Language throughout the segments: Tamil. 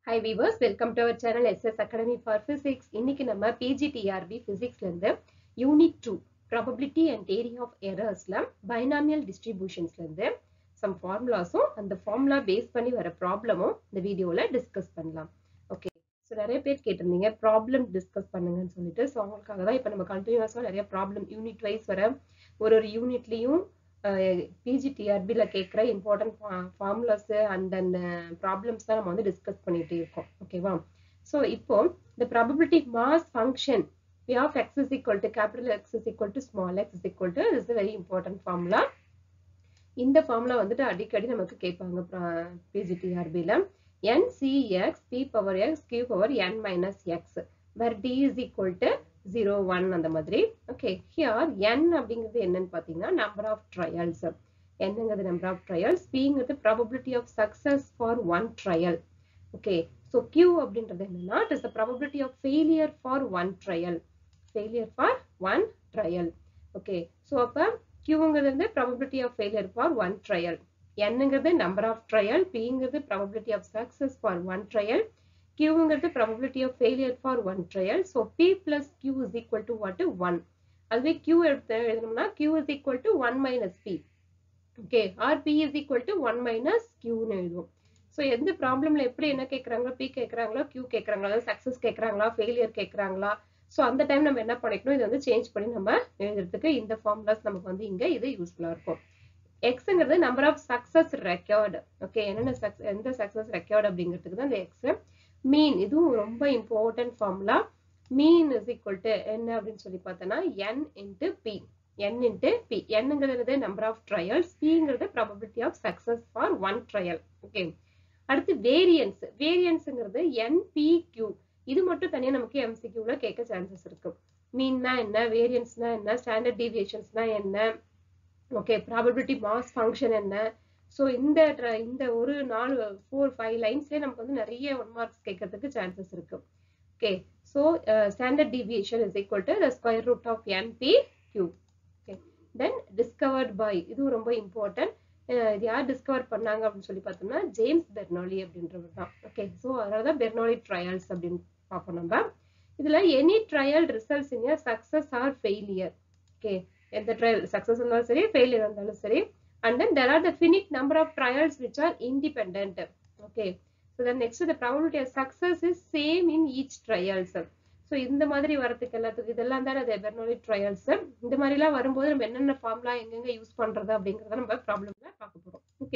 high viewers welcome to our channel SS academy for physics இன்னைக்கு நம்ம பிஜிடிஆர்பி பிசிக்ஸ்ல இருந்து unit two probability and area of எரர்ஸ்ல பைனாமியல் டிஸ்ட்ரிபியூஷன்ஸ்ல இருந்து சம் ஃபார்முலாஸும் அந்த ஃபார்முலா பேஸ் பண்ணி வர ப்ராப்ளமும் இந்த வீடியோல டிஸ்கஸ் பண்ணலாம் ஓகே ஸோ நிறைய பேர் கேட்டிருந்தீங்க ப்ராப்ளம் டிஸ்கஸ் பண்ணுங்கன்னு சொல்லிட்டு ஸோ அவங்களுக்காக தான் இப்போ நம்ம கண்டினியூஸாக நிறைய ப்ராப்ளம் யூனிட் வைஸ் வர ஒரு ஒரு யூனிட்லையும் பிஜிடிஆர்பியில் கேட்குற இம்பார்ட்டன்ட் ஃபார்முலாஸ் அண்ட் அந்த ப்ராப்ளம்ஸ் தான் நம்ம வந்து டிஸ்கஸ் பண்ணிட்டே இருக்கோம் ஓகேவா ஸோ இப்போ இந்த probability mass function P of X is equal to capital X is equal to small X is equal to is very important formula இந்த ஃபார்முலா வந்துட்டு அடிக்கடி நமக்கு கேட்பாங்க பிஜிடிஆர்பியில் n cx p power x q power n minus x where d is equal to 0 1 அந்த மாதிரி ஓகே ஹியர் n அப்படிங்கிறது என்னன்னு பார்த்தீங்கன்னா நம்பர் ஆஃப் ட்ரையல்ஸ் என்னங்கிறது நம்பர் ஆஃப் ட்ரையல்ஸ் பிங்கிறது probability of success for one trial okay so q அப்படின்றது என்னன்னா it is the probability of failure for one trial failure for one trial okay so அப்போ qங்கிறது வந்து probability of failure for one trial என்னங்கிறது நம்பர் ஆஃப் ட்ரையல் பிங்கிறது probability of success for one trial கியூங்கிறது probability of failure for one trial so P plus Q is equal to what one அதுவே கியூ எடுத்து எழுதணும்னா Q is equal to one minus P okay or P is equal to one minus கியூன்னு எழுதுவோம் ஸோ எந்த ப்ராப்ளம்ல எப்படி என்ன கேட்குறாங்களோ பி கேட்குறாங்களோ கியூ கேட்குறாங்களா அதாவது சக்ஸஸ் கேட்குறாங்களா ஃபெயிலியர் கேட்குறாங்களா ஸோ அந்த டைம் நம்ம என்ன பண்ணிக்கணும் இது வந்து சேஞ்ச் பண்ணி நம்ம எழுதுறதுக்கு இந்த ஃபார்முலாஸ் நமக்கு வந்து இங்கே இது யூஸ்ஃபுல்லாக இருக்கும் எக்ஸுங்கிறது number of success record okay என்னென்ன சக்ஸ் எந்த சக்சஸ் ரெக்கார்டு அப்படிங்கிறதுக்கு தான் இந்த எக்ஸ் மீன் இதுவும் ரொம்ப important formula mean is equal to என்ன அப்படின்னு சொல்லி பார்த்தோன்னா N into P N into P என்னங்கிறது நம்பர் ஆஃப் ட்ரையல்ஸ் பிங்கிறது probability of success for one trial okay அடுத்து வேரியன்ஸ் வேரியன்ஸுங்கிறது என் பி கியூ இது மட்டும் தனியாக நமக்கு எம்சிக்யூல கேட்க சான்சஸ் இருக்கு மீன்னா என்ன வேரியன்ஸ்னா என்ன ஸ்டாண்டர்ட் டீவியேஷன்ஸ்னா என்ன ஓகே ப்ராபபிலிட்டி மாஸ் ஃபங்க்ஷன் என்ன ஸோ இந்த இந்த ஒரு நாலு ஃபோர் ஃபைவ் லைன்ஸ்லேயே நமக்கு வந்து நிறைய ஒன் மார்க்ஸ் கேட்கறதுக்கு சான்சஸ் இருக்கு okay so standard deviation is equal to the square root of NP Q okay then discovered by இதுவும் ரொம்ப இம்பார்ட்டன்ட் இது யார் டிஸ்கவர் பண்ணாங்க அப்படின்னு சொல்லி பார்த்தோம்னா ஜேம்ஸ் பெர்னாலி அப்படின்றவர் தான் ஓகே ஸோ அதனால தான் பெர்னாலி ட்ரையல்ஸ் அப்படின்னு பார்ப்போம் நம்ம இதில் any trial results in success or failure okay எந்த ட்ரையல் சக்ஸஸ் இருந்தாலும் சரி ஃபெயிலியர் இருந்தாலும் சரி and then there are the finite number of trials which are independent okay so then next the probability of success is same in each trials so இந்த மாதிரி வரதுக்கு எல்லாத்துக்கும் இதெல்லாம் தானே அது பெர்னோலி ட்ரையல்ஸ் இந்த மாதிரிலாம் வரும்போது நம்ம என்னென்ன ஃபார்ம்லாம் எங்கெங்க யூஸ் பண்றது அப்படிங்கிறத நம்ம ப்ராப்ளம்ல பார்க்க போறோம் ஓகே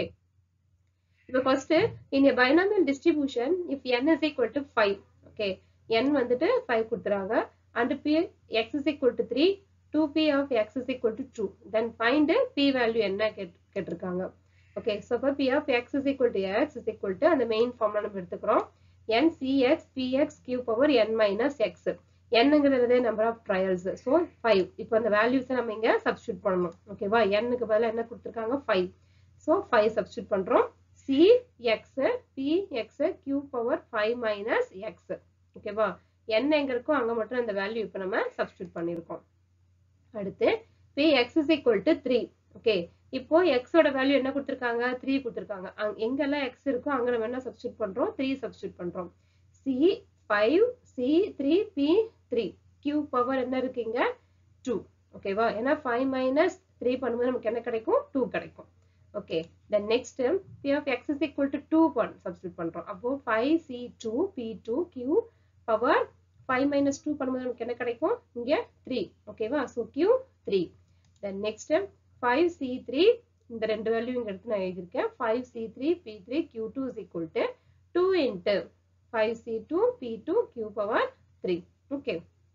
இப்போ first in a binomial distribution if N is equal to five okay N வந்துட்டு ஃபைவ் கொடுத்துறாங்க and P X is equal to three 2p of x is equal to 2 then find p value என்ன கேட்டிருக்காங்க ஓகே ஸோ இப்போ p of x is equal to x is equal to அந்த மெயின் ஃபார்ம்ல நம்ம எடுத்துக்கிறோம் n cx px q power n minus x என்னங்கிறது number of trials so five இப்போ அந்த வேல்யூஸை நம்ம இங்க சப்ஸ்டியூட் பண்ணணும் ஓகேவா என்னுக்கு பதிலாக என்ன கொடுத்துருக்காங்க ஃபைவ் ஸோ ஃபைவ் சப்ஸ்டியூட் பண்றோம் C X P X Q power five minus X ஓகேவா என்ன எங்க இருக்கோ அங்க மட்டும் அந்த வேல்யூ இப்போ நம்ம சப்ஸ்டியூட் பண்ணியிருக்கோம் அடுத்து P X is equal to three okay இப்போ எக்ஸோட வேல்யூ என்ன கொடுத்துருக்காங்க த்ரீ கொடுத்துருக்காங்க எங்கெல்லாம் எக்ஸ் இருக்கோ அங்க நம்ம என்ன சப்ஸ்டியூட் பண்றோம் த்ரீ சப்ஸ்டியூட் பண்றோம் C five C three P three Q power என்ன இருக்குங்க டூ ஓகேவா ஏன்னா ஃபைவ் மைனஸ் த்ரீ பண்ணும்போது நமக்கு என்ன கிடைக்கும் டூ கிடைக்கும் okay then next P of X is equal to two one substitute பண்றோம் அப்போ five C two P two Q power five minus two பண்ணும்போது நமக்கு என்ன கிடைக்கும் இங்கே த்ரீ ஓகேவா so Q three then next five C three இந்த ரெண்டு வேல்யூ இங்கே எடுத்து நான் எழுதியிருக்கேன் five C three P three Q two is equal to two into five C two P two Q power three okay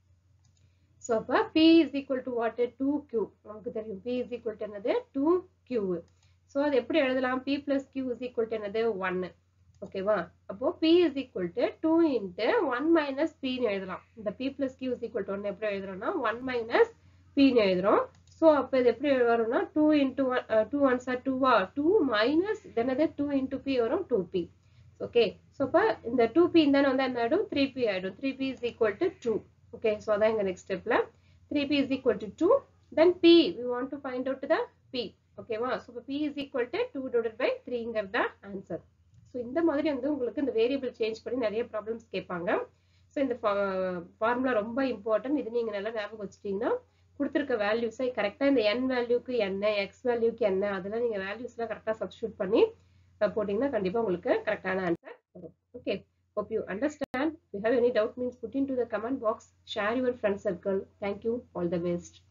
so அப்போ P is equal to what two Q நமக்கு தெரியும் பி இஸ் ஈக்குவல் டு என்னது டூ கியூ ஸோ அது எப்படி எழுதலாம் P plus Q is equal to என்னது ஒன்னு ஓகேவா அப்போ p is equal to 2 into 1 minus p னு எழுதலாம் இந்த p plus q is equal to 1 எப்படி எழுதுறோம்னா 1 minus p னு எழுதுறோம் ஸோ அப்போ இது எப்படி வரும்னா 2 into 1 2 ஒன்ஸ் ஆர் 2 ஆ 2 மைனஸ் என்னது 2 into p வரும் 2p ஓகே ஸோ அப்போ இந்த 2p தானே வந்து என்ன ஆயிடும் 3p ஆயிடும் 3p is equal to 2 okay so அதான் எங்க நெக்ஸ்ட் ஸ்டெப்ல 3p is equal to 2 then p we want to find out the p ஓகேவா ஸோ இப்போ p is equal to 2 divided by 3ங்கிறது ஆன்சர் ஸோ இந்த மாதிரி வந்து உங்களுக்கு இந்த வேரியபிள் சேஞ்ச் பண்ணி நிறைய ப்ராப்ளம்ஸ் கேட்பாங்க ஸோ இந்த ஃபார்முலா ரொம்ப இம்பார்ட்டன்ட் இது நீங்கள் நல்லா ஞாபகம் வச்சுட்டீங்கன்னா கொடுத்துருக்க வேல்யூஸை கரெக்டாக இந்த என் வேல்யூக்கு என்ன எக்ஸ் வேல்யூக்கு என்ன அதெல்லாம் நீங்கள் வேல்யூஸ்லாம் கரெக்டாக சப்ஸ்டியூட் பண்ணி போட்டிங்கன்னா கண்டிப்பாக உங்களுக்கு கரெக்டான ஆன்சர் வரும் okay hope you understand if you have any doubt means put into the comment box share your friend circle thank you all the best